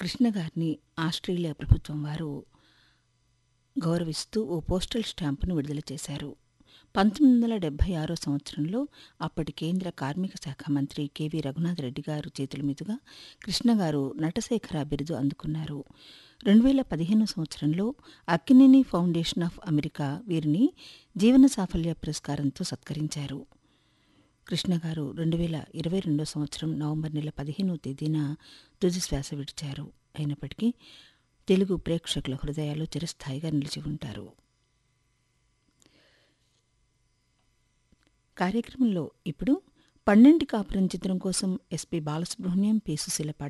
కృష్ణ గారిని ఆస్ట్రేలియా ప్రభుత్వం వారు గౌరవిస్తూ ఓ పోస్టల్ స్టాంపును విడుదల చేశారు పంతొమ్మిది వందల డెబ్బై ఆరో సంవత్సరంలో అప్పటి కేంద్ర కార్మిక శాఖ మంత్రి కెవి రఘునాథ్ రెడ్డి గారు చేతుల మీదుగా కృష్ణ గారు నటశేఖర బిరుదు అందుకున్నారు రెండు వేల పదిహేను సంవత్సరంలో అక్కినేని ఫౌండేషన్ ఆఫ్ అమెరికా వీరిని జీవన సాఫల్య పురస్కారంతో సత్కరించారు కృష్ణ గారు రెండు వేల ఇరవై రెండో సంవత్సరం నవంబర్ నెల పదిహేనవ తేదీన తుది శ్వాస విడిచారు అయినప్పటికీ తెలుగు ప్రేక్షకుల హృదయాలు చిరస్థాయిగా నిలిచి ఉంటారు కార్యక్రమంలో ఇప్పుడు పన్నెండు కాపురం చిత్రం కోసం ఎస్పి బాలసుబ్రహ్మణ్యం పి సుశీల పాడిన